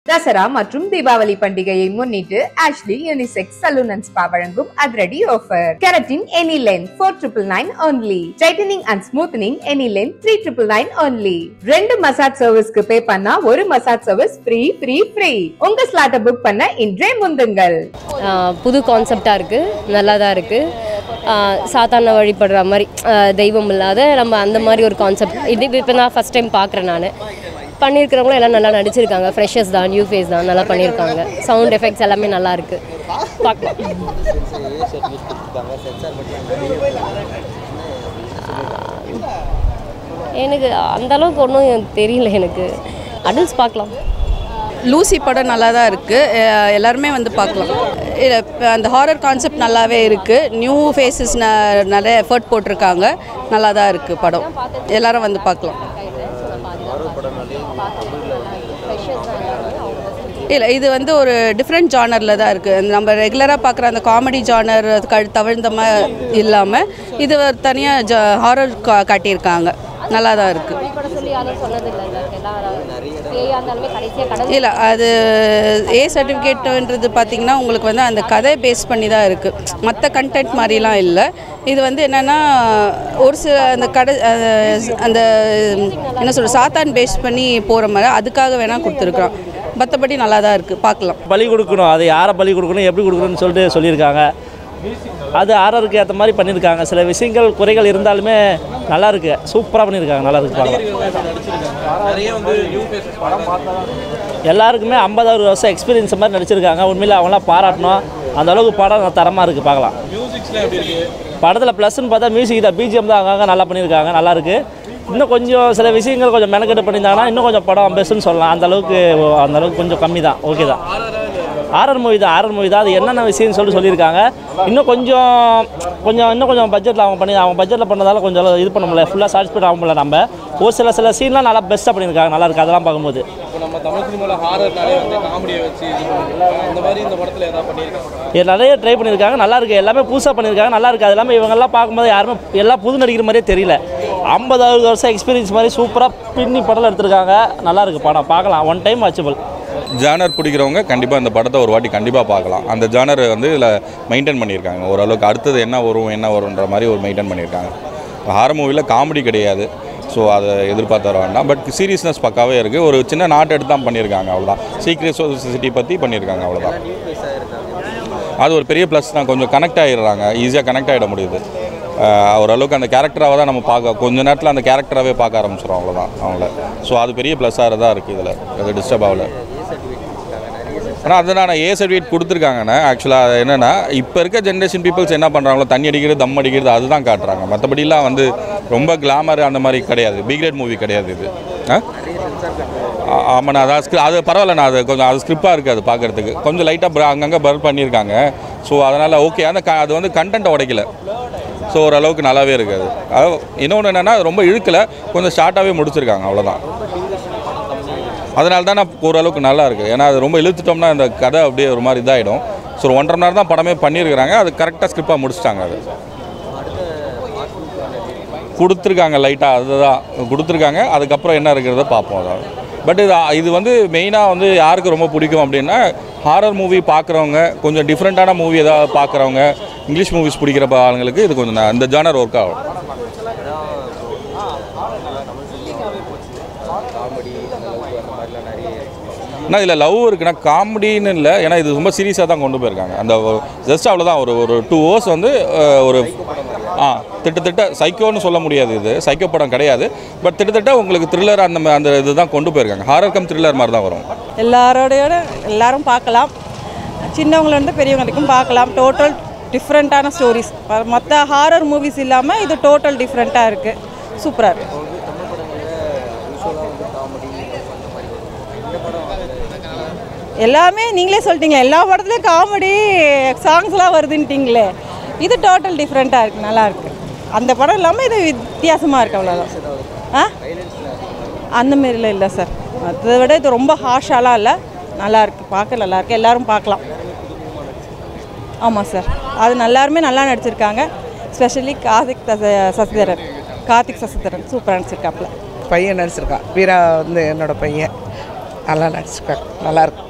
தசரா மற்றும் தீபாவளி பண்டிகையை முன்னிட்டு Ashley unisex salon and spa வழங்கும் அதிரடி offer keratin any length four triple nine only tightening and smoothening any length three triple nine only ரெண்டு massage சர்வீஸ்க்கு pay பண்ணா ஒரு massage service free free free உங்க ஸ்லாட்டை புக் பண்ண இன்றே முந்துங்கள் ஆஹ் புது கான்செப்டாக இருக்குது நல்லா தான் இருக்குது சாத்தான வழிபடுற மாதிரி ஆஹ் தெய்வம் இல்லாத நம்ம அந்த மாதிரி ஒரு கான்செப்ட் இது இப்போ நான் ஃபஸ்ட் டைம் பார்க்குறேன் நான் பண்ணியிருக்கிறவங்களும் எல்லாம் நல்லா நடிச்சிருக்காங்க ஃப்ரெஷர்ஸ் தான் நியூ ஃபேஸ் தான் நல்லா பண்ணியிருக்காங்க சவுண்ட் எஃபெக்ட்ஸ் எல்லாமே நல்லா இருக்குது பார்க்கலாம் எனக்கு அந்த அளவுக்கு ஒன்றும் தெரியல எனக்கு அடல்ட்ஸ் பார்க்கலாம் லூசி படம் நல்லா தான் இருக்குது எல்லாருமே வந்து பார்க்கலாம் இல்ல, இப்ப அந்த ஹாரர் கான்செப்ட் நல்லாவே இருக்குது நியூ ஃபேஸஸ் நிறைய எஃபர்ட் போட்டிருக்காங்க நல்லா தான் இருக்குது படம் எல்லாரும் வந்து பார்க்கலாம் இல்லை இது வந்து ஒரு டிஃப்ரெண்ட் ஜானரில் தான் இருக்குது நம்ம ரெகுலராக பார்க்குற அந்த காமெடி ஜானர் தவிர்ந்தமாக இல்லாமல் இது ஒரு தனியாக ஜா ஹாரர் கா காட்டியிருக்காங்க நல்லா தான் இருக்குது படம் சொல்லி யாரும் சொன்னது இல்லை பேயாக இருந்தாலுமே கடைசியாக கடல் இல்லை அது ஏ சர்டிஃபிகேட்டுன்றது பார்த்தீங்கன்னா உங்களுக்கு வந்து அந்த கதை பேஸ் பண்ணி தான் இருக்குது மற்ற கண்டென்ட் மாதிரிலாம் இல்லை இது வந்து என்னென்னா ஒரு சில அந்த கடை அஹ், அந்த என்ன சொல்ற சாத்தான் பேஸ் பண்ணி போகிற மாதிரி அதுக்காக வேணால் கொடுத்துருக்குறோம் மற்றபடி நல்லா தான் இருக்குது பார்க்கலாம் பலி கொடுக்கணும் அது யாரை பலி கொடுக்கணும் எப்படி கொடுக்கணும்னு சொல்லிட்டு சொல்லியிருக்காங்க அது ஆர்ஆருக்கு ஏற்ற மாதிரி பண்ணியிருக்காங்க சில விஷயங்கள் குறைகள் இருந்தாலுமே நல்லா இருக்கு சூப்பராக பண்ணியிருக்காங்க நல்லா இருக்கு பார்க்கலாம் எல்லாருக்குமே ஐம்பதாவது வருஷம் எக்ஸ்பீரியன்ஸ் மாதிரி நடிச்சிருக்காங்க உண்மையில் அவங்களாம் பாராட்டணும் அந்த அளவுக்கு படம் தரமாக இருக்குது பார்க்கலாம் படத்தில் ப்ளஸ்ன்னு பார்த்தா மியூசிக் தான் பிஜிஎம் தான் அங்கங்கே நல்லா பண்ணியிருக்காங்க நல்லா இருக்கு இன்னும் கொஞ்சம் சில விஷயங்கள் கொஞ்சம் மெனக்கெட்டு பண்ணியிருந்தாங்கன்னா இன்னும் கொஞ்சம் படம் பெஸ்ட்டுன்னு சொல்லலாம் அந்த அளவுக்கு அந்த அளவுக்கு கொஞ்சம் கம்மி தான் ஓகே தான் ஆர்ஆர் மூவி தான் ஆர்ஆர் மூவி தான் அது என்னென்ன விஷயம்னு சொல்லி சொல்லியிருக்காங்க இன்னும் கொஞ்சம் கொஞ்சம் இன்னும் கொஞ்சம் பட்ஜெட்டில் அவங்க பண்ணி அவங்க பட்ஜெட்டில் பண்ணதால கொஞ்சம் இது பண்ண முடியல ஃபுல்லாக சாட்டிஸ்ஃபைட் ஆக முடியல நம்ம ஒரு சில சில சீன்லாம் நல்லா பெஸ்ட்டாக பண்ணியிருக்காங்க நல்லா இருக்கு அதெல்லாம் பார்க்கும்போது இப்போ நம்ம தமிழ் சினிமாவில் ஹாரர்னாலே வந்து காமெடியை வச்சு இது பண்ணிருக்காங்க அந்த மாதிரி இந்த படத்தில் ஏதாவது பண்ணியிருக்காங்க இது நிறைய ட்ரை பண்ணியிருக்காங்க நல்லா இருக்கு எல்லாமே புதுசாக பண்ணியிருக்காங்க நல்லா இருக்கு அது இல்லாமல் இவங்கெல்லாம் பார்க்கும்போது யாருமே எல்லாம் புது நடிக்கிற மாதிரியே தெரியல ஐம்பதாவது வருஷம் எக்ஸ்பீரியன்ஸ் மாதிரி சூப்பராக பின்னி படம் எடுத்திருக்காங்க நல்லா இருக்கு படம் பார்க்கலாம் ஒன் டைம் வாட்சபிள் ஜானர் பிடிக்கிறவங்க கண்டிப்பாக இந்த படத்தை ஒரு வாட்டி கண்டிப்பாக பார்க்கலாம் அந்த ஜானர் வந்து இதில் மெயின்டைன் பண்ணியிருக்காங்க ஓரளவுக்கு அடுத்தது என்ன வரும் என்ன வரும்ன்ற மாதிரி ஒரு மெயின்டைன் பண்ணியிருக்காங்க ஹாரர் மூவியில் காமெடி கிடையாது ஸோ அதை எதிர்பார்த்து வர வேண்டாம் பட் சீரியஸ்னஸ் பக்காவே இருக்குது ஒரு சின்ன நாட்டு எடுத்து தான் பண்ணியிருக்காங்க அவ்வளோதான் சீக்ரெட் சொசைட்டி பற்றி பண்ணியிருக்காங்க அவ்வளோதான் அது ஒரு பெரிய ப்ளஸ் தான் கொஞ்சம் கனெக்ட் ஆகிடுறாங்க ஈஸியாக கனெக்ட் ஆகிட முடியுது ஆஹ் ஓரளவுக்கு அந்த கேரக்டராக தான் நம்ம பார்க்க கொஞ்ச நேரத்தில் அந்த கேரக்டராகவே பார்க்க ஆரம்பிச்சிடும் அவ்வளோதான் அவங்கள ஸோ அது பெரிய ப்ளஸ்ஸாக தான் இருக்குது இதில் அது டிஸ்டர்ப் ஆகல ஆனால் அதுதான் நான் ஏ சர்டிஃபிகேட் கொடுத்துருக்காங்கண்ணே ஆக்சுவலாக என்னென்னா இப்போ இருக்க ஜென்ரேஷன் பீப்புள்ஸ் என்ன பண்ணுறாங்களோ தண்ணி அடிக்கிறது தம் அடிக்கிறது அதுதான் காட்டுறாங்க மற்றபடிலாம் வந்து ரொம்ப கிளாமர் அந்த மாதிரி கிடையாது பிகிரேட் மூவி கிடையாது இது ஆ ஆ- ஆமாண்ணா அதான் ஸ்கிரி அது பரவாயில்லண்ணா அது கொஞ்சம் அது ஸ்கிரிப்பாக இருக்குது அது பார்க்குறதுக்கு கொஞ்சம் லைட்டாக அங்கங்கே பர் பண்ணியிருக்காங்க ஸோ அதனால் ஓகே அந்த க அது வந்து கண்டென்ட்டை உடைக்கல ஸோ ஓரளவுக்கு நல்லாவே இருக்குது அது இன்னொன்று என்னென்னா ரொம்ப இழுக்கலை கொஞ்சம் ஷார்ட்டாகவே முடிச்சிருக்காங்க அவ்வளோதான் அதனால தான் நான் ஓரளவுக்கு நல்லா இருக்குது ஏன்னா அது ரொம்ப இழுத்துட்டோம்னா அந்த கதை அப்படியே ஒரு மாதிரி இதாகிடும் ஸோ ஒரு ஒன்றரை மணி நேரம் தான் படமே பண்ணியிருக்கிறாங்க அது கரெக்டாக ஸ்கிரிப்பாக முடிச்சிட்டாங்க அது கொடுத்துருக்காங்க லைட்டாக அதுதான் கொடுத்துருக்காங்க அதுக்கப்புறம் என்ன இருக்கிறத பார்ப்போம் அதான் பட் இது இது வந்து மெயினாக வந்து யாருக்கு ரொம்ப பிடிக்கும் அப்படின்னா ஹாரர் மூவி பார்க்குறவங்க கொஞ்சம் டிஃப்ரெண்ட்டான மூவி ஏதாவது பார்க்குறவங்க இங்கிலீஷ் மூவிஸ் பிடிக்கிற ஆளுங்களுக்கு இது கொஞ்சம் ந- இந்த ஜானர் ஒர்க் ஆகும் ஆனால் இதில் லவ் இருக்குன்னா காமெடின்னு இல்லை ஏன்னா இது ரொம்ப சீரியஸாக தான் கொண்டு போயிருக்காங்க அந்த ஜஸ்ட் அவ்வளோதான் ஒரு ஒரு டூ ஹவர்ஸ் வந்து அஹ், ஒரு ஆ திட்டத்தட்ட சைக்கோன்னு சொல்ல முடியாது இது சைக்கோ படம் கிடையாது பட் திட்டத்தட்ட உங்களுக்கு த்ரில்லர் அந்த மா- அந்த இது தான் கொண்டு போயிருக்காங்க ஹாரர் கம் த்ரில்லர் மாதிரி தான் வரும் எல்லாரோடையோட எல்லாரும் பார்க்கலாம் சின்னவங்கலேருந்து பெரியவங்க வரைக்கும் பார்க்கலாம் டோட்டல் டிஃப்ரெண்ட்டான ஸ்டோரிஸ் மற்ற ஹாரர் மூவிஸ் இல்லாமல் இது டோட்டல் டிஃப்ரெண்ட்டாக இருக்குது சூப்பராக இருக்குது எல்லாமே நீங்களே சொல்லிட்டீங்க எல்லா படத்துலையும் காமெடி சாங்ஸ்லாம் வருதுன்ட்டிங்களே இது டோட்டல் டிஃப்ரெண்ட்டாக இருக்குது நல்லா இருக்கு அந்த படம் இல்லாமல் இது வித்தியாசமாக இருக்குது அவ்வளோதான் ஆ அந்த மாரிலாம் இல்லை சார் மற்றதை விட இது ரொம்ப ஹாஷாலாம் இல்லை நல்லா இருக்கு பார்க்க நல்லா இருக்கு எல்லாரும் பார்க்கலாம் ஆமாம் சார் அது எல்லாருமே நல்லா நடிச்சிருக்காங்க ஸ்பெஷலி கார்த்திக் தச- சசிதரன் கார்த்திக் சசிதரன் சூப்பராக நடிச்சிருக்காப்புல பையன் நடிச்சிருக்கான் வீரா வந்து என்னோட பையன் நல்லா நடிச்சிருக்காங்க நல்லாயிருக்கு